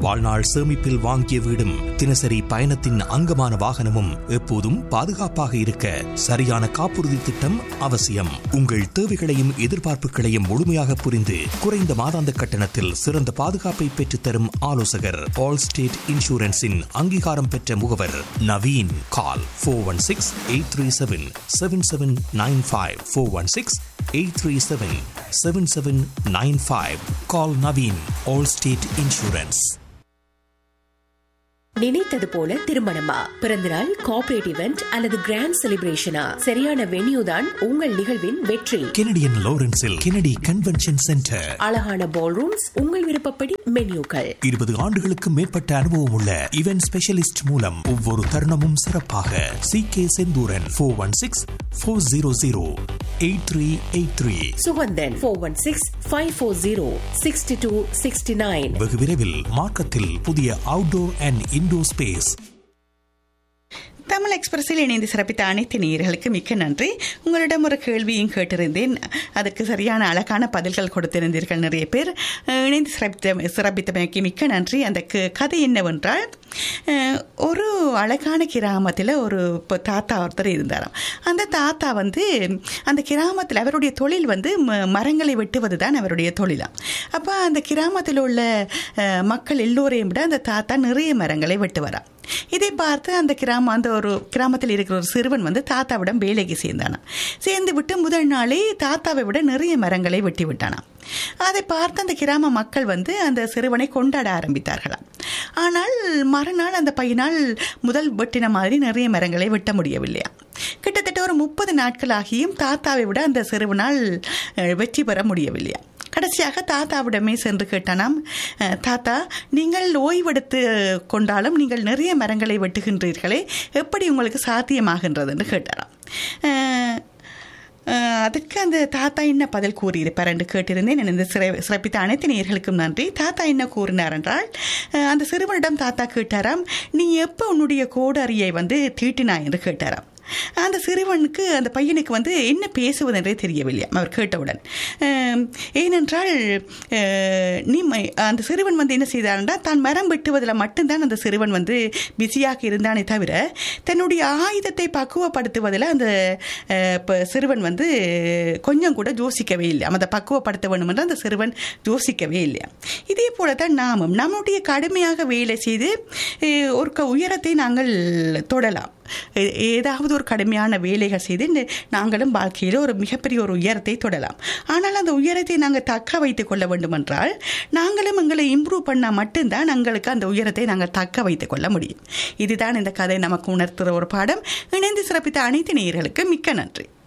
வாழ்நாள் சேமிப்பில் வாங்கிய வீடும் தினசரி பயணத்தின் அங்கமான வாகனமும் எப்போதும் பாதுகாப்பாக இருக்க சரியான காப்புறுதி திட்டம் அவசியம் உங்கள் தேவைகளையும் எதிர்பார்ப்புகளையும் முழுமையாக புரிந்து குறைந்த மாதாந்த கட்டணத்தில் சிறந்த பாதுகாப்பை பெற்றுத்தரும் ஆலோசகர் ஆல் ஸ்டேட் இன்சூரன்ஸின் அங்கீகாரம் பெற்ற முகவர் Naveen call four one six eight three seven seven seven nine five four one six eight three seven seven seven nine five call Naveen Allstate insurance நினைத்தது போல திருமணமா பிறந்தநாள் கார்ப்பரேட் இவெண்ட் அல்லது கிராண்ட் செலிப்ரேஷனா சரியான வென்யூ தான் உங்கள் நிகழ்வின் வெற்றி கெனடியன் லாரன்ஸில் கெனடி கன்வென்ஷன் சென்டர் அழகான பால் ரூம்ஸ் உங்கள் விருப்பப்படி மென்யூக்கள் இருபது ஆண்டுகளுக்கு மேற்பட்ட அனுபவம் உள்ள இவென்ட் ஸ்பெஷலிஸ்ட் மூலம் ஒவ்வொரு தருணமும் சிறப்பாக C K Senthuran four one six four zero zero eight three eight three Suganthan four one six five four zero sixty two sixty nine வெகு விரைவில் மார்க்கத்தில் புதிய outdoor and indoor space Tamil எக்ஸ்பிரஸில் இணைந்து சிறப்பித்த அனைத்து நேயர்களுக்கு மிக்க நன்றி உங்களிடம் ஒரு கேள்வியும் கேட்டிருந்தேன் அதுக்கு சரியான அழகான பதில்கள் கொடுத்திருந்தீர்கள் நிறைய பேர் அஹ், இணைந்து சிறப்பித்த சிறப்பித்தமைக்கு மிக்க நன்றி அந்த க- கதை என்னவென்றால் அஹ், ஒரு அழகான கிராமத்தில் ஒரு இப்போ தாத்தா ஒருத்தர் இருந்தாராம் அந்த தாத்தா வந்து அந்த கிராமத்தில் அவருடைய தொழில் வந்து ம- மரங்களை வெட்டுவது தான் அவருடைய தொழிலாம் அப்போ அந்த கிராமத்தில் உள்ள அஹ், மக்கள் எல்லோரையும் விட அந்த தாத்தா நிறைய மரங்களை வெட்டுவாராம் இதை பார்த்து அந்த கிராமம் அந்த ஒரு கிராமத்தில் இருக்கிற ஒரு சிறுவன் வந்து தாத்தாவிடம் வேலைக்கு சேர்ந்தானாம் சேர்ந்து விட்டு முதல் நாளே தாத்தாவை விட நிறைய மரங்களை வெட்டி விட்டானாம் அதை பார்த்து அந்த கிராம மக்கள் வந்து அந்த சிறுவனை கொண்டாட ஆரம்பித்தார்களாம் ஆனால் மறுநாள் அந்த பையனால் முதல் வெட்டின மாதிரி நிறைய மரங்களை வெட்ட முடியவில்லையா கிட்டத்தட்ட ஒரு முப்பது நாட்கள் ஆகியும் தாத்தாவை விட அந்த சிறுவனால் அஹ், வெற்றி பெற முடியவில்லையா கடைசியாக தாத்தாவிடமே சென்று கேட்டானாம் "அஹ், தாத்தா நீங்கள் ஓய்வெடுத்து கொண்டாலும் நீங்கள் நிறைய மரங்களை வெட்டுகின்றீர்களே எப்படி உங்களுக்கு சாத்தியமாகின்றது என்று கேட்டாராம் அஹ், அஹ், அதுக்கு அந்த தாத்தா என்ன பதில் கூறியிருப்பார் என்று கேட்டிருந்தேன் இந்த சிறை சிறப்பித்த அனைத்து நேயர்களுக்கும் நன்றி தாத்தா என்ன கூறினார் என்றால் அஹ், அந்த சிறுவனிடம் தாத்தா கேட்டாராம் நீ எப்போ உன்னுடைய கோடரியை வந்து தீட்டினாய் என்று கேட்டாராம் அந்த சிறுவனுக்கு அந்த பையனுக்கு வந்து என்ன பேசுவதென்றே தெரியவில்லை அவர் கேட்டவுடன் அஹ், ஏனென்றால் அஹ், நீ ம- அந்த சிறுவன் வந்து என்ன செய்தார்னா தான் மரம் வெட்டுவதில் மட்டும்தான் அந்த சிறுவன் வந்து பிஸியாக இருந்தானே தவிர தன்னுடைய ஆயுதத்தை பக்குவப்படுத்துவதில் அந்த அஹ், ப- சிறுவன் வந்து கொஞ்சம் கூட யோசிக்கவே இல்லை அந்த பக்குவப்படுத்த வேண்டும் என்று அந்த சிறுவன் யோசிக்கவே இல்லை இதே போல தான் நாமும் நம்முடைய கடுமையாக வேலை செய்து அஹ், ஒரு க- உயரத்தை நாங்கள் தொடலாம் ஏ- ஏதாவது ஒரு கடுமையான வேலைகள் செய்து இந்த- நாங்களும் வாழ்க்கையில் ஒரு மிகப்பெரிய ஒரு உயரத்தை தொடலாம் ஆனால் அந்த உயரத்தை நாங்கள் தக்க வைத்துக் கொள்ள வேண்டுமென்றால் நாங்களும் எங்களை இம்ப்ரூவ் பண்ணால் மட்டும்தான் எங்களுக்கு அந்த உயரத்தை நாங்கள் தக்க வைத்துக் கொள்ள முடியும் இதுதான் இந்த கதை நமக்கு உணர்த்துகிற ஒரு பாடம் இணைந்து சிறப்பித்த அனைத்து நேயர்களுக்கு மிக்க நன்றி